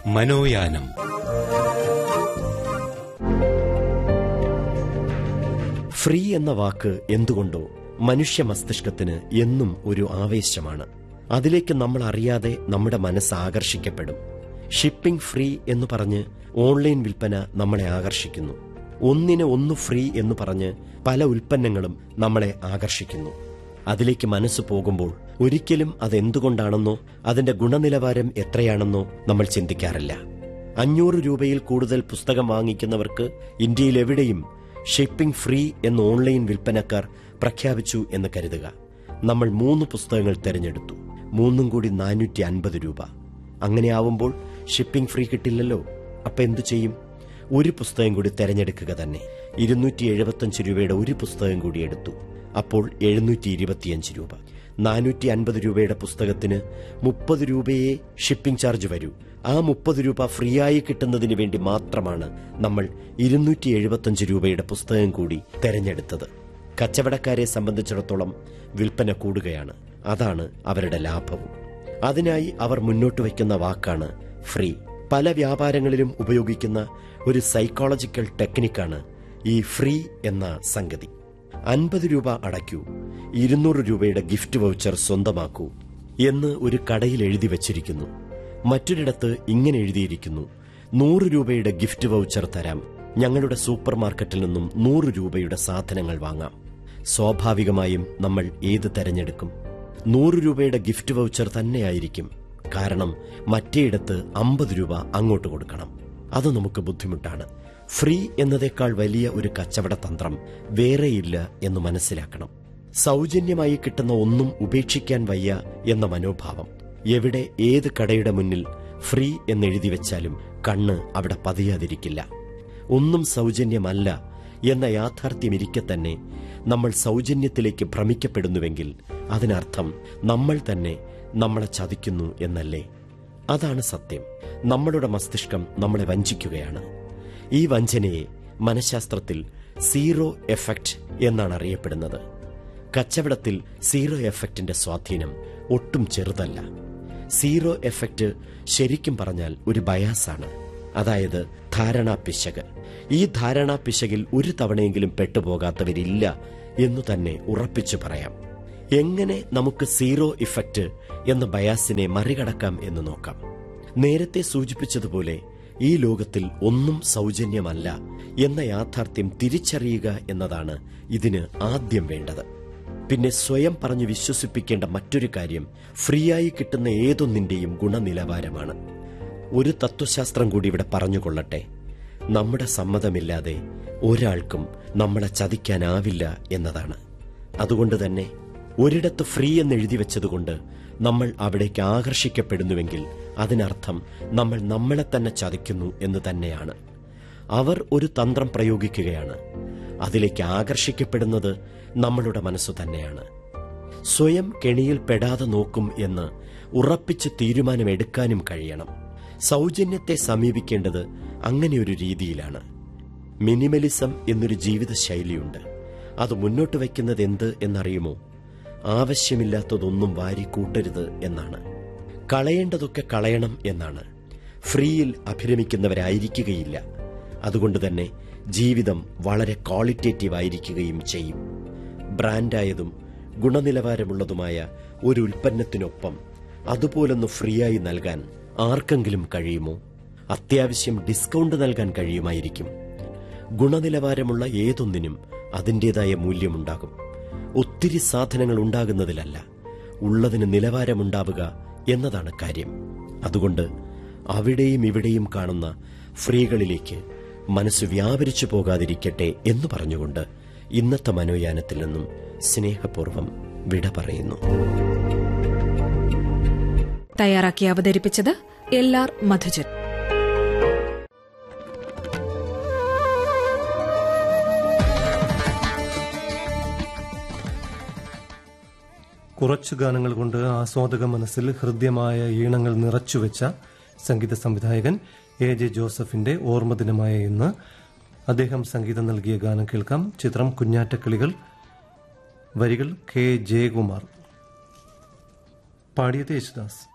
മനോയാനം free എന്ന വാക്ക് എന്തുകൊണ്ടോ മനുഷ്യ മസ്തിഷ്കത്തിന് എന്നും ഒരു ആവേശമാണ് അതിലേക്ക് നമ്മൾ അറിയാതെ നമ്മുടെ മനസ്സ് ആകർഷിക്കപ്പെടും ഷിപ്പിംഗ് ഫ്രീ എന്ന് പറഞ്ഞ് ഓൺലൈൻ വിൽപ്പന നമ്മളെ ആകർഷിക്കുന്നു ഒന്നിന് ഒന്ന് ഫ്രീ എന്ന് പറഞ്ഞ് പല ഉൽപ്പന്നങ്ങളും നമ്മളെ ആകർഷിക്കുന്നു അതിലേക്ക് മനസ്സ് പോകുമ്പോൾ ഒരിക്കലും അതെന്തുകൊണ്ടാണെന്നോ അതിന്റെ ഗുണനിലവാരം എത്രയാണെന്നോ നമ്മൾ ചിന്തിക്കാറില്ല അഞ്ഞൂറ് രൂപയിൽ കൂടുതൽ പുസ്തകം വാങ്ങിക്കുന്നവർക്ക് ഇന്ത്യയിൽ എവിടെയും ഷിപ്പിംഗ് ഫ്രീ എന്ന് ഓൺലൈൻ വിൽപ്പനക്കാർ പ്രഖ്യാപിച്ചു എന്ന് കരുതുക നമ്മൾ മൂന്ന് പുസ്തകങ്ങൾ തിരഞ്ഞെടുത്തു മൂന്നും കൂടി നാനൂറ്റി അൻപത് രൂപ അങ്ങനെയാവുമ്പോൾ ഷിപ്പിംഗ് ഫ്രീ കിട്ടില്ലല്ലോ അപ്പൊ എന്തു ചെയ്യും ഒരു പുസ്തകം കൂടി തെരഞ്ഞെടുക്കുക തന്നെ ഇരുന്നൂറ്റി എഴുപത്തിയഞ്ച് രൂപയുടെ ഒരു പുസ്തകം കൂടി എടുത്തു അപ്പോൾ എഴുന്നൂറ്റി ഇരുപത്തിയഞ്ച് രൂപ നാനൂറ്റി അൻപത് രൂപയുടെ പുസ്തകത്തിന് മുപ്പത് രൂപയെ ഷിപ്പിംഗ് ചാർജ് വരൂ ആ മുപ്പത് രൂപ ഫ്രീ ആയി കിട്ടുന്നതിന് വേണ്ടി മാത്രമാണ് നമ്മൾ ഇരുന്നൂറ്റി എഴുപത്തിയഞ്ച് രൂപയുടെ പുസ്തകം കൂടി തെരഞ്ഞെടുത്തത് കച്ചവടക്കാരെ സംബന്ധിച്ചിടത്തോളം വിൽപ്പന കൂടുകയാണ് അതാണ് അവരുടെ ലാഭവും അതിനായി അവർ മുന്നോട്ട് വയ്ക്കുന്ന വാക്കാണ് ഫ്രീ പല വ്യാപാരങ്ങളിലും ഉപയോഗിക്കുന്ന ഒരു സൈക്കോളജിക്കൽ ടെക്നിക്കാണ് ഈ ഫ്രീ എന്ന സംഗതി അൻപത് രൂപ അടയ്ക്കൂ ഇരുന്നൂറ് രൂപയുടെ ഗിഫ്റ്റ് വൗച്ചർ സ്വന്തമാക്കൂ എന്ന് ഒരു കടയിൽ എഴുതി വച്ചിരിക്കുന്നു മറ്റൊരിടത്ത് ഇങ്ങനെ എഴുതിയിരിക്കുന്നു നൂറ് രൂപയുടെ ഗിഫ്റ്റ് വൗച്ചർ തരാം ഞങ്ങളുടെ സൂപ്പർ മാർക്കറ്റിൽ നിന്നും നൂറ് രൂപയുടെ സാധനങ്ങൾ വാങ്ങാം സ്വാഭാവികമായും നമ്മൾ ഏത് തെരഞ്ഞെടുക്കും നൂറ് രൂപയുടെ ഗിഫ്റ്റ് വൗച്ചർ തന്നെയായിരിക്കും കാരണം മറ്റേയിടത്ത് അമ്പത് രൂപ അങ്ങോട്ട് കൊടുക്കണം അത് നമുക്ക് ബുദ്ധിമുട്ടാണ് ഫ്രീ എന്നതേക്കാൾ വലിയ ഒരു കച്ചവട തന്ത്രം വേറെയില്ല എന്ന് മനസ്സിലാക്കണം സൗജന്യമായി കിട്ടുന്ന ഒന്നും ഉപേക്ഷിക്കാൻ വയ്യ എന്ന മനോഭാവം എവിടെ ഏത് കടയുടെ മുന്നിൽ ഫ്രീ എന്നെഴുതി വെച്ചാലും കണ്ണ് അവിടെ പതിയാതിരിക്കില്ല ഒന്നും സൗജന്യമല്ല എന്ന യാഥാർത്ഥ്യമിരിക്കെ തന്നെ നമ്മൾ സൗജന്യത്തിലേക്ക് ഭ്രമിക്കപ്പെടുന്നുവെങ്കിൽ അതിനർത്ഥം നമ്മൾ തന്നെ നമ്മളെ ചതിക്കുന്നു എന്നല്ലേ അതാണ് സത്യം നമ്മളുടെ മസ്തിഷ്കം നമ്മളെ വഞ്ചിക്കുകയാണ് ഈ വഞ്ചനയെ മനഃശാസ്ത്രത്തിൽ സീറോ എഫക്റ്റ് എന്നാണ് അറിയപ്പെടുന്നത് കച്ചവടത്തിൽ സീറോ എഫക്റ്റിന്റെ സ്വാധീനം ഒട്ടും ചെറുതല്ല സീറോ എഫക്റ്റ് ശരിക്കും പറഞ്ഞാൽ ഒരു ബയാസാണ് അതായത് ധാരണാ പിശക് ഈ ധാരണാ പിശകിൽ ഒരു തവണയെങ്കിലും പെട്ടുപോകാത്തവരില്ല എന്നു തന്നെ ഉറപ്പിച്ചു പറയാം എങ്ങനെ നമുക്ക് സീറോ ഇഫക്റ്റ് എന്ന ബയാസിനെ മറികടക്കാം എന്ന് നോക്കാം നേരത്തെ സൂചിപ്പിച്ചതുപോലെ ഈ ലോകത്തിൽ ഒന്നും സൗജന്യമല്ല എന്ന യാഥാർത്ഥ്യം തിരിച്ചറിയുക എന്നതാണ് ഇതിന് ആദ്യം വേണ്ടത് പിന്നെ സ്വയം പറഞ്ഞു വിശ്വസിപ്പിക്കേണ്ട മറ്റൊരു കാര്യം ഫ്രീയായി കിട്ടുന്ന ഏതൊന്നിന്റെയും ഗുണനിലവാരമാണ് ഒരു തത്വശാസ്ത്രം കൂടി ഇവിടെ പറഞ്ഞുകൊള്ളട്ടെ നമ്മുടെ സമ്മതമില്ലാതെ ഒരാൾക്കും നമ്മളെ ചതിക്കാനാവില്ല എന്നതാണ് അതുകൊണ്ട് തന്നെ ഒരിടത്ത് ഫ്രീ എന്ന് എഴുതി വെച്ചതുകൊണ്ട് നമ്മൾ അവിടേക്ക് ആകർഷിക്കപ്പെടുന്നുവെങ്കിൽ അതിനർത്ഥം നമ്മൾ നമ്മളെ തന്നെ ചതിക്കുന്നു എന്ന് തന്നെയാണ് അവർ ഒരു തന്ത്രം പ്രയോഗിക്കുകയാണ് അതിലേക്ക് ആകർഷിക്കപ്പെടുന്നത് നമ്മളുടെ മനസ്സു തന്നെയാണ് സ്വയം കെണിയിൽ പെടാതെ നോക്കും എന്ന് ഉറപ്പിച്ച് തീരുമാനമെടുക്കാനും കഴിയണം സൗജന്യത്തെ സമീപിക്കേണ്ടത് അങ്ങനെയൊരു രീതിയിലാണ് മിനിമലിസം എന്നൊരു ജീവിത ശൈലിയുണ്ട് അത് മുന്നോട്ട് വയ്ക്കുന്നത് എന്ത് എന്നറിയുമോ ആവശ്യമില്ലാത്തതൊന്നും വാരി കൂട്ടരുത് എന്നാണ് കളയേണ്ടതൊക്കെ കളയണം എന്നാണ് ഫ്രീയിൽ അഭിരമിക്കുന്നവരായിരിക്കുകയില്ല അതുകൊണ്ട് തന്നെ ജീവിതം വളരെ ക്വാളിറ്റേറ്റീവ് ആയിരിക്കുകയും ചെയ്യും ബ്രാൻഡായതും ഗുണനിലവാരമുള്ളതുമായ ഒരു ഉൽപ്പന്നത്തിനൊപ്പം അതുപോലൊന്ന് ഫ്രീയായി നൽകാൻ ആർക്കെങ്കിലും കഴിയുമോ അത്യാവശ്യം ഡിസ്കൗണ്ട് നൽകാൻ കഴിയുമായിരിക്കും ഗുണനിലവാരമുള്ള ഏതൊന്നിനും അതിൻ്റെതായ മൂല്യമുണ്ടാകും ഒത്തിരി സാധനങ്ങൾ ഉണ്ടാകുന്നതിലല്ല ഉള്ളതിന് നിലവാരമുണ്ടാവുക എന്നതാണ് കാര്യം അതുകൊണ്ട് അവിടെയും ഇവിടെയും കാണുന്ന ഫ്രീകളിലേക്ക് മനസ്സ് വ്യാപരിച്ചു പോകാതിരിക്കട്ടെ എന്ന് പറഞ്ഞുകൊണ്ട് ഇന്നത്തെ മനോയാനത്തിൽ നിന്നും സ്നേഹപൂർവ്വം വിട പറയുന്നു തയ്യാറാക്കി അവതരിപ്പിച്ചത് എൽ ആർ മധുജൻ കുറച്ചു ഗാനങ്ങൾ കൊണ്ട് ആസ്വാദക മനസ്സിൽ ഹൃദ്യമായ ഈണങ്ങൾ നിറച്ചുവെച്ച സംഗീത സംവിധായകൻ എ ജെ ജോസഫിന്റെ ഓർമ്മദിനമായ ഇന്ന് അദ്ദേഹം സംഗീതം നൽകിയ ഗാനം കേൾക്കാം ചിത്രം കുഞ്ഞാറ്റക്കിളികൾ വരികൾ കെ ജയകുമാർ പാടിയത് യേശുദാസ്